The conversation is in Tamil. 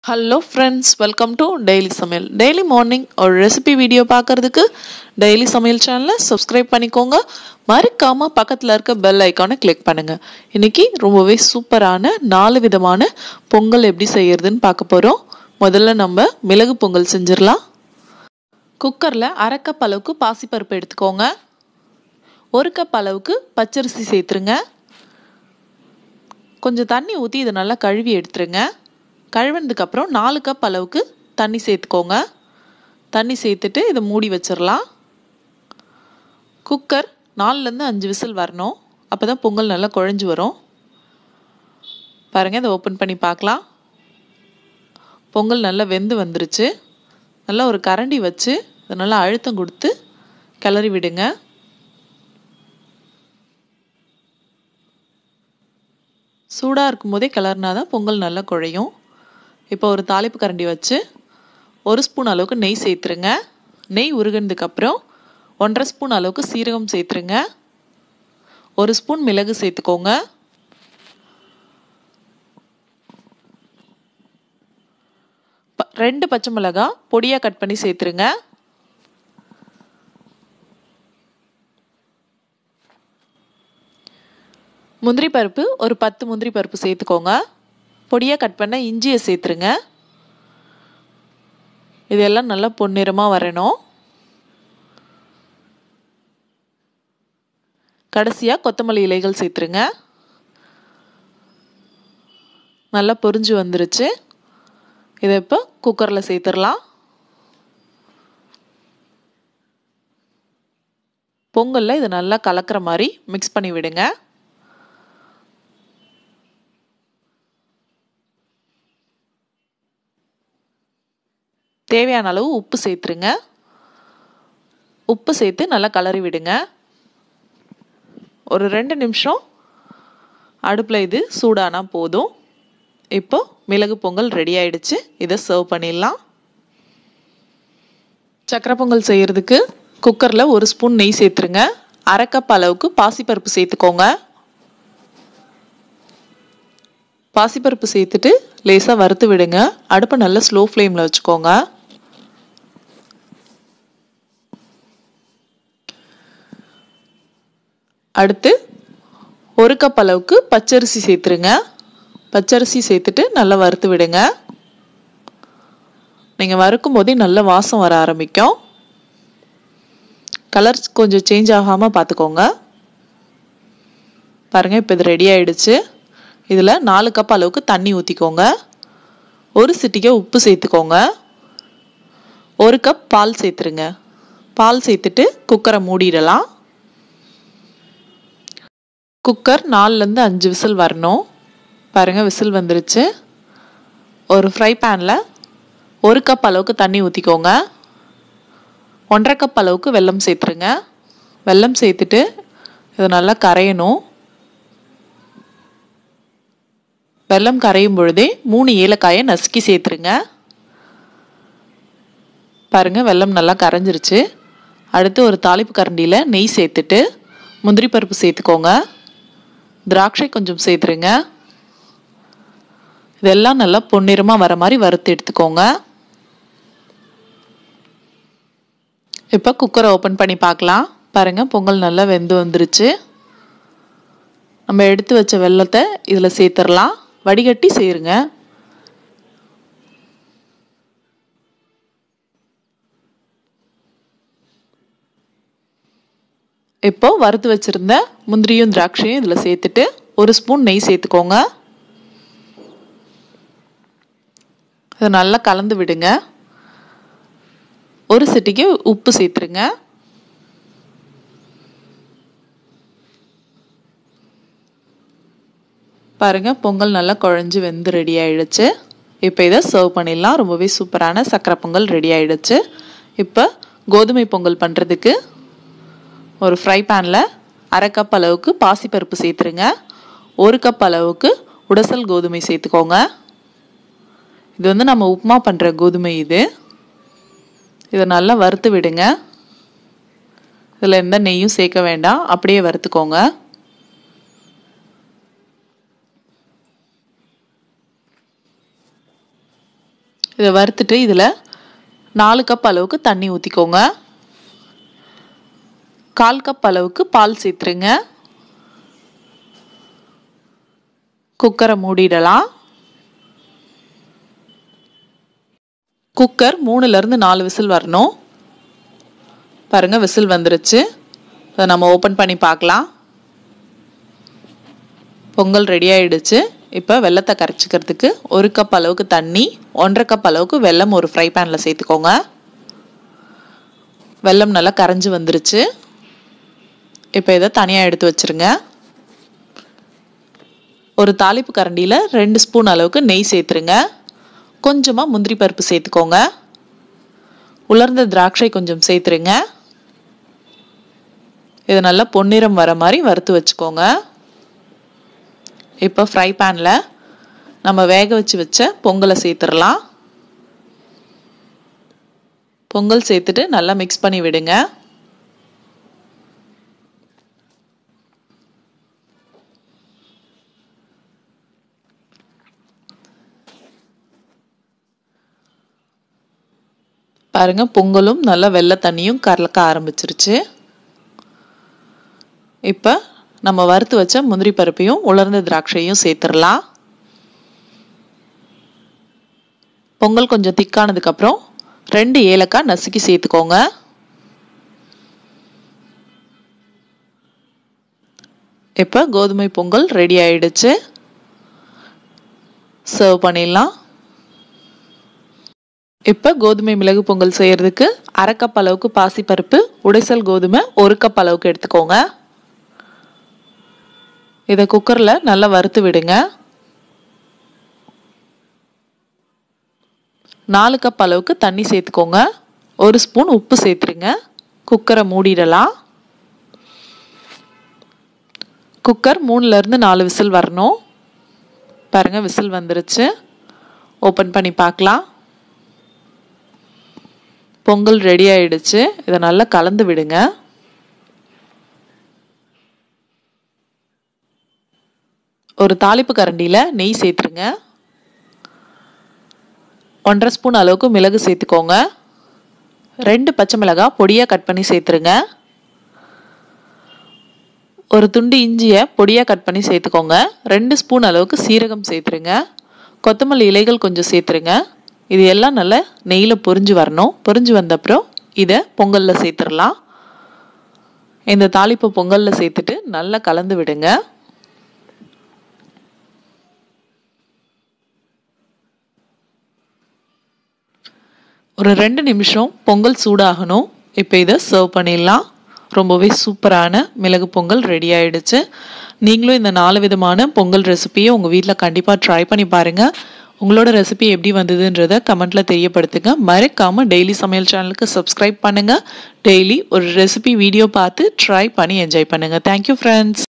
hello friends welcome to daily சமையல் டெய்லி மார்னிங் ஒரு ரெசிபி வீடியோ பார்க்கறதுக்கு டெய்லி சமையல் சேனலை சப்ஸ்கிரைப் பண்ணிக்கோங்க மறக்காமல் பக்கத்தில் இருக்க பெல் ஐக்கானை கிளிக் பண்ணுங்க இன்னைக்கு ரொம்பவே சூப்பரான நாலு விதமான பொங்கல் எப்படி செய்யறதுன்னு பார்க்க போகிறோம் முதல்ல நம்ம மிளகு பொங்கல் செஞ்சிடலாம் குக்கரில் அரை கப் அளவுக்கு பாசிப்பருப்பு எடுத்துக்கோங்க ஒரு கப் அளவுக்கு பச்சரிசி சேர்த்துருங்க கொஞ்சம் தண்ணி ஊற்றி இதை நல்லா கழுவி எடுத்துருங்க கழுவினதுக்கப்புறம் நாலு கப் அளவுக்கு தண்ணி சேர்த்துக்கோங்க தண்ணி சேர்த்துட்டு இதை மூடி வச்சிடலாம் குக்கர் நாலுலேருந்து அஞ்சு விசில் வரணும் அப்போ தான் பொங்கல் நல்லா குழஞ்சி வரும் பாருங்கள் இதை ஓப்பன் பண்ணி பார்க்கலாம் பொங்கல் நல்லா வெந்து வந்துருச்சு நல்லா ஒரு கரண்டி வச்சு இதை நல்லா அழுத்தம் கொடுத்து கிளறி விடுங்க சூடாக இருக்கும் போதே கிளறினா தான் பொங்கல் நல்லா குழையும் இப்போ ஒரு தாளிப்பு கரண்டி வச்சு ஒரு ஸ்பூன் அளவுக்கு நெய் சேர்த்துருங்க நெய் உருகினதுக்கப்புறம் ஒன்றரை ஸ்பூன் அளவுக்கு சீரகம் சேர்த்துருங்க ஒரு ஸ்பூன் மிளகு சேர்த்துக்கோங்க ரெண்டு பச்சை மிளகா பொடியாக கட் பண்ணி சேர்த்துருங்க முந்திரி பருப்பு ஒரு பத்து முந்திரி பருப்பு சேர்த்துக்கோங்க பொடியாக கட் பண்ண இஞ்சியை சேர்த்துருங்க இதெல்லாம் நல்லா பொன்னிறமாக வரணும் கடைசியாக கொத்தமல்லி இலைகள் சேர்த்துருங்க நல்லா பொரிஞ்சு வந்துருச்சு இதை இப்போ குக்கரில் சேர்த்துடலாம் பொங்கலில் இதை நல்லா கலக்கிற மாதிரி மிக்ஸ் பண்ணி விடுங்க தேவையான அளவு உப்பு சேர்த்துருங்க உப்பு சேர்த்து நல்லா கலரி விடுங்க ஒரு ரெண்டு நிமிஷம் அடுப்பில் இது சூடானா போதும் இப்போ மிளகு பொங்கல் ரெடி ஆயிடுச்சு இதை சர்வ் பண்ணிடலாம் சக்கரை பொங்கல் செய்கிறதுக்கு குக்கரில் ஒரு ஸ்பூன் நெய் சேர்த்துருங்க அரை கப் அளவுக்கு பாசிப்பருப்பு சேர்த்துக்கோங்க பாசிப்பருப்பு சேர்த்துட்டு லேசாக வறுத்து விடுங்க அடுப்பை நல்லா ஸ்லோ ஃப்ளேமில் வச்சுக்கோங்க அடுத்து ஒரு கப் அளவுக்கு பச்சரிசி சேர்த்துருங்க பச்சரிசி சேர்த்துட்டு நல்லா வறுத்து விடுங்க நீங்கள் வறுக்கும் போதே நல்ல வாசம் வர ஆரம்பிக்கும் கலர் கொஞ்சம் சேஞ்ச் ஆகாமல் பார்த்துக்கோங்க பாருங்கள் இப்போ இது ரெடி ஆயிடுச்சு இதில் நாலு கப் அளவுக்கு தண்ணி ஊற்றிக்கோங்க ஒரு சிட்டிக்கை உப்பு சேர்த்துக்கோங்க ஒரு கப் பால் சேர்த்துருங்க பால் சேர்த்துட்டு குக்கரை மூடிடலாம் குக்கர் நாலுலேருந்து அஞ்சு விசில் வரணும் பாருங்கள் விசில் வந்துருச்சு ஒரு ஃப்ரை பேனில் ஒரு கப் அளவுக்கு தண்ணி ஊற்றிக்கோங்க ஒன்றரை கப் அளவுக்கு வெல்லம் சேர்த்துருங்க வெல்லம் சேர்த்துட்டு இது நல்லா கரையணும் வெல்லம் கரையும் பொழுதே மூணு ஏலக்காயை நசுக்கி சேர்த்துருங்க பாருங்கள் வெல்லம் நல்லா கரைஞ்சிருச்சு அடுத்து ஒரு தாளிப்பு கரண்டியில் நெய் சேர்த்துட்டு முந்திரி பருப்பு சேர்த்துக்கோங்க திராட்சை கொஞ்சம் சேர்த்துருங்க இதெல்லாம் நல்லா பொன்னிறமாக வர மாதிரி வறுத்து எடுத்துக்கோங்க இப்போ குக்கரை ஓப்பன் பண்ணி பார்க்கலாம் பாருங்கள் பொங்கல் நல்லா வெந்து வந்துருச்சு நம்ம எடுத்து வச்ச வெள்ளத்தை இதில் சேர்த்துடலாம் வடிகட்டி சேருங்க இப்போ வறுத்து வச்சுருந்த முந்திரியும் திராட்சையும் இதில் சேர்த்துட்டு ஒரு ஸ்பூன் நெய் சேர்த்துக்கோங்க இதை நல்லா கலந்து விடுங்க ஒரு சிட்டிக்கு உப்பு சேர்த்துருங்க பாருங்கள் பொங்கல் நல்லா குழஞ்சி வெந்து ரெடி ஆயிடுச்சு இப்போ இதை சர்வ் பண்ணிடலாம் ரொம்பவே சூப்பரான சக்கரை பொங்கல் ரெடி ஆயிடுச்சு இப்போ கோதுமை பொங்கல் பண்ணுறதுக்கு ஒரு ஃப்ரை பேனில் அரை கப் அளவுக்கு பாசிப்பருப்பு சேர்த்துருங்க ஒரு கப் அளவுக்கு உடசல் கோதுமை சேர்த்துக்கோங்க இது வந்து நம்ம உப்புமா பண்ணுற கோதுமை இது இதை நல்லா வறுத்து விடுங்க இதில் எந்த நெய்யும் சேர்க்க வேண்டாம் அப்படியே வறுத்துக்கோங்க இதை வறுத்துட்டு இதில் நாலு கப் அளவுக்கு தண்ணி ஊற்றிக்கோங்க கால் கப் அளவுக்கு பால் சேர்த்துருங்க குக்கரை மூடிடலாம் குக்கர் மூணுலேருந்து நாலு விசில் வரணும் பாருங்கள் விசில் வந்துருச்சு அதை நம்ம ஓப்பன் பண்ணி பார்க்கலாம் பொங்கல் ரெடி ஆயிடுச்சு இப்போ வெள்ளத்தை கரைச்சிக்கிறதுக்கு ஒரு கப் அளவுக்கு தண்ணி ஒன்றரை கப் அளவுக்கு வெல்லம் ஒரு ஃப்ரை பேனில் சேர்த்துக்கோங்க வெல்லம் நல்லா கரைஞ்சி வந்துருச்சு இப்போ இதை தனியாக எடுத்து வச்சுருங்க ஒரு தாளிப்பு கரண்டியில் ரெண்டு ஸ்பூன் அளவுக்கு நெய் சேர்த்துருங்க கொஞ்சமாக முந்திரி பருப்பு சேர்த்துக்கோங்க உலர்ந்த திராட்சை கொஞ்சம் சேர்த்துருங்க இது நல்லா பொன்னிறம் வர மாதிரி வறுத்து வச்சுக்கோங்க இப்போ ஃப்ரை பேனில் நம்ம வேக வச்சு வச்ச பொங்கலை சேர்த்துடலாம் பொங்கல் சேர்த்துட்டு நல்லா மிக்ஸ் பண்ணி விடுங்க பாருங்க பொங்கலும் நல்லா வெள்ளை தண்ணியும் கலக்க ஆரம்பிச்சிருச்சு இப்போ நம்ம வறுத்து வச்ச முந்திரி பருப்பையும் உலர்ந்த திராட்சையும் சேர்த்துடலாம் பொங்கல் கொஞ்சம் திக்கானதுக்கப்புறம் ரெண்டு ஏலக்காய் நசுக்கி சேர்த்துக்கோங்க இப்போ கோதுமை பொங்கல் ரெடி ஆயிடுச்சு சர்வ் பண்ணிடலாம் இப்போ கோதுமை மிளகு பொங்கல் செய்யறதுக்கு அரை கப் அளவுக்கு பாசிப்பருப்பு உடைசல் கோதுமை ஒரு கப் அளவுக்கு எடுத்துக்கோங்க இதை குக்கரில் நல்லா வறுத்து விடுங்க நாலு கப் அளவுக்கு தண்ணி சேர்த்துக்கோங்க ஒரு ஸ்பூன் உப்பு சேர்த்துருங்க குக்கரை மூடிடலாம் குக்கர் மூணுலேருந்து நாலு விசில் வரணும் பாருங்கள் விசில் வந்துருச்சு ஓப்பன் பண்ணி பார்க்கலாம் பொங்கல் ரெடி ஆயிடுச்சு இதை நல்லா கலந்து விடுங்க ஒரு தாளிப்பு கரண்டியில் நெய் சேர்த்துருங்க ஒன்றரை ஸ்பூன் அளவுக்கு மிளகு சேர்த்துக்கோங்க ரெண்டு பச்சை மிளகாய் பொடியாக கட் பண்ணி சேர்த்துருங்க ஒரு துண்டு இஞ்சியை பொடியாக கட் பண்ணி சேர்த்துக்கோங்க ரெண்டு ஸ்பூன் அளவுக்கு சீரகம் சேர்த்துருங்க கொத்தமல்லி இலைகள் கொஞ்சம் சேர்த்துருங்க இது எல்லாம் நல்லா நெய்யில் பொரிஞ்சு வரணும் பொரிஞ்சு வந்த அப்புறம் இதை பொங்கலில் சேர்த்துடலாம் இந்த தாளிப்பு பொங்கலில் சேர்த்துட்டு நல்லா கலந்து விடுங்க ஒரு ரெண்டு நிமிஷம் பொங்கல் சூடாகணும் இப்போ இதை சர்வ் பண்ணிடலாம் ரொம்பவே சூப்பரான மிளகு பொங்கல் ரெடி ஆயிடுச்சு நீங்களும் இந்த நாலு விதமான பொங்கல் ரெசிபியை உங்கள் வீட்டில் கண்டிப்பாக ட்ரை பண்ணி பாருங்கள் உங்களோட ரெசிபி எப்படி வந்ததுன்றத கமெண்ட்டில் தெரியப்படுத்துங்க மறக்காமல் டெய்லி சமையல் சேனலுக்கு சப்ஸ்கிரைப் பண்ணுங்கள் டெய்லி ஒரு ரெசிபி வீடியோ பார்த்து ட்ரை பண்ணி என்ஜாய் பண்ணுங்கள் தேங்க்யூ ஃப்ரெண்ட்ஸ்